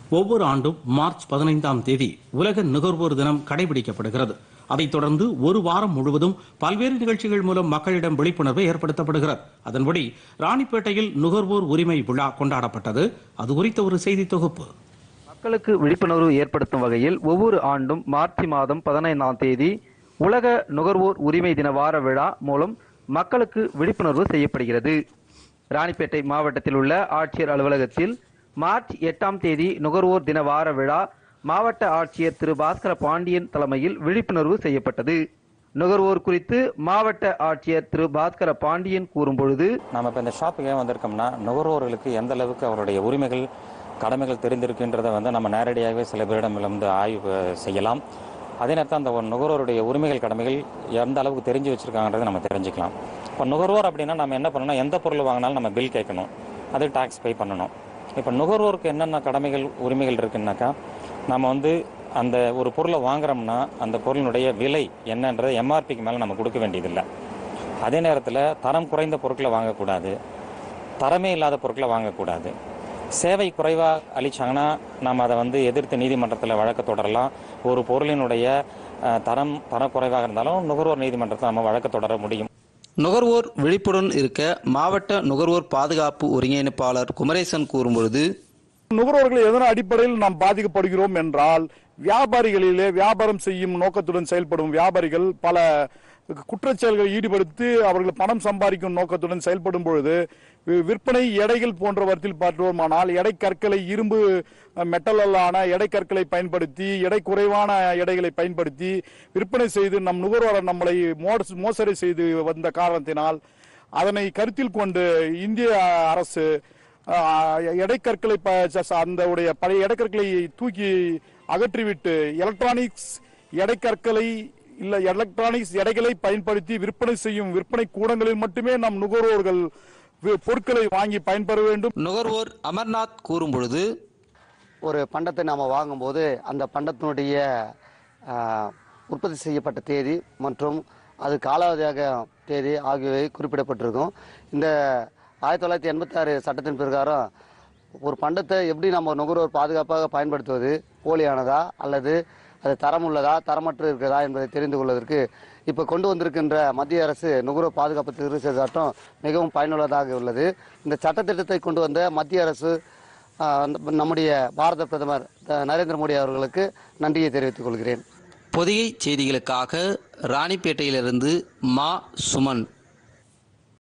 ஒவ்வொரு ஆண்டும் மார்ச் பதினைந்தாம் தேதி உலக நுகர்வோர் தினம் கடைபிடிக்கப்படுகிறது அதைத் தொடர்ந்து ஒரு வாரம் முழுவதும் பல்வேறு நிகழ்ச்சிகள் மூலம் மக்களிடம் விழிப்புணர்வு ஏற்படுத்தப்படுகிறது அதன்படி ராணிப்பேட்டையில் நுகர்வோர் உரிமை விழா கொண்டாடப்பட்டது அது குறித்த ஒரு செய்தி தொகுப்பு மக்களுக்கு விழிப்புணர்வு ஏற்படுத்தும் வகையில் ஒவ்வொரு ஆண்டும் மார்ச் மாதம் பதினைந்தாம் தேதி உலக நுகர்வோர் உரிமை தின வார விழா மூலம் மக்களுக்கு விழிப்புணர்வு செய்யப்படுகிறது ராணிப்பேட்டை மாவட்டத்தில் உள்ள ஆட்சியர் அலுவலகத்தில் மார்ச் எட்டாம் தேதி நுகர்வோர் தின வார விழா மாவட்ட ஆட்சியர் திரு பாஸ்கர பாண்டியன் தலைமையில் விழிப்புணர்வு செய்யப்பட்டது நுகர்வோர் குறித்து மாவட்ட ஆட்சியர் திரு பாஸ்கர பாண்டியன் கூறும்பொழுது நம்ம இப்போ இந்த ஷாப்புக்கு ஏன் வந்திருக்கோம்னா நுகர்வோர்களுக்கு எந்த அளவுக்கு அவருடைய உரிமைகள் கடமைகள் தெரிந்திருக்கின்றதை வந்து நம்ம நேரடியாகவே சில பேரிடம் வந்து ஆய்வு செய்யலாம் அதே நேரத்தில் அந்த ஒரு நுகர்வோருடைய உரிமைகள் கடமைகள் எந்த அளவுக்கு தெரிஞ்சு வச்சிருக்காங்கன்றதை நம்ம தெரிஞ்சுக்கலாம் இப்போ நுகர்வோர் அப்படின்னா நம்ம என்ன பண்ணணும் எந்த பொருள் வாங்கினாலும் நம்ம பில் கேட்கணும் அது டாக்ஸ் பே பண்ணணும் இப்போ நுகர்வோருக்கு என்னென்ன கடமைகள் உரிமைகள் இருக்குன்னாக்கா நம்ம வந்து அந்த ஒரு பொருளை வாங்குறோம்னா அந்த பொருளினுடைய விலை என்னன்றதை எம்ஆர்பிக்கு மேலே நம்ம கொடுக்க வேண்டியதில்லை அதே நேரத்தில் தரம் குறைந்த பொருட்களை வாங்கக்கூடாது தரமே இல்லாத பொருட்களை வாங்கக்கூடாது சேவை குறைவாக அளிச்சாங்கன்னா நாம் அதை வந்து எதிர்த்து நீதிமன்றத்தில் வழக்கு தொடரலாம் ஒரு பொருளினுடைய அஹ், தரம் தரம் குறைவாக இருந்தாலும் நுகர்வோர் நீதிமன்றத்தில் நம்ம வழக்கு தொடர முடியும் நுகர்வோர் விழிப்புடன் இருக்க மாவட்ட நுகர்வோர் பாதுகாப்பு ஒருங்கிணைப்பாளர் குமரேசன் கூறும்பொழுது நுகர்வோர்கள் எதன் அடிப்படையில் நாம் பாதிக்கப்படுகிறோம் என்றால் வியாபாரிகளிலே வியாபாரம் செய்யும் நோக்கத்துடன் செயல்படும் வியாபாரிகள் பல குற்றச் செயல்களை ஈடுபடுத்தி அவர்கள் பணம் சம்பாதிக்கும் நோக்கத்துடன் செயல்படும் பொழுது வி- விற்பனை எடைகள் போன்றவற்றில் பார்த்தோமானால் எடை கற்களை இரும்பு அஹ், மெட்டலான எடை கற்களை பயன்படுத்தி எடை குறைவான எடைகளை பயன்படுத்தி விற்பனை செய்து நம் நுகர்வோர் நம்மளை மோட- மோசடி செய்து வந்த காரணத்தினால் அதனை கருத்தில் கொண்டு இந்திய அரசு ஆஹ், எடைக்கற்களை ப- ச- அந்த உடைய பழைய எடைக்கற்களை தூக்கி அகற்றிவிட்டு எலக்ட்ரானிக்ஸ் எடைக்கற்களை இல்ல எலக்ட்ரானிக்ஸ் எடைகளை பயன்படுத்தி விற்பனை செய்யும் விற்பனை கூடங்களில் மட்டுமே நம் நுகர்வோர்கள் வி- பொருட்களை வாங்கி பயன்பெற வேண்டும் நுகர்வோர் அமர்நாத் கூறும்பொழுது ஒரு பண்டத்தை நாம் வாங்கும்போது அந்த பண்டத்தினுடைய ஆ, உற்பத்தி செய்யப்பட்ட தேதி மற்றும் அது காலாவதியாக தேதி ஆகியவை குறிப்பிடப்பட்டிருக்கும் இந்த ஆயிரத்தி தொள்ளாயிரத்தி எண்பத்தாறு சட்டத்தின் பிரகாரம் ஒரு பண்டத்தை எப்படி நம்ம நுகர்வோர் பாதுகாப்பாக பயன்படுத்துவது போலியானதா அல்லது அது தரமுள்ளதா தரமற்று இருக்கிறதா என்பதை தெரிந்து கொள்வதற்கு இப்போ கொண்டு வந்திருக்கின்ற மத்திய அரசு நுகர்வோர் பாதுகாப்பு திருத்த சட்டம் மிகவும் பயனுள்ளதாக உள்ளது இந்த சட்டத்திட்டத்தை கொண்டு வந்த மத்திய அரசு ஆஹ் நம்ம- நம்முடைய பாரத பிரதமர் த- நரேந்திர மோடி அவர்களுக்கு நன்றியை தெரிவித்துக் கொள்கிறேன் பொதிகை செய்திகளுக்காக ராணிப்பேட்டையிலிருந்து மா சுமன்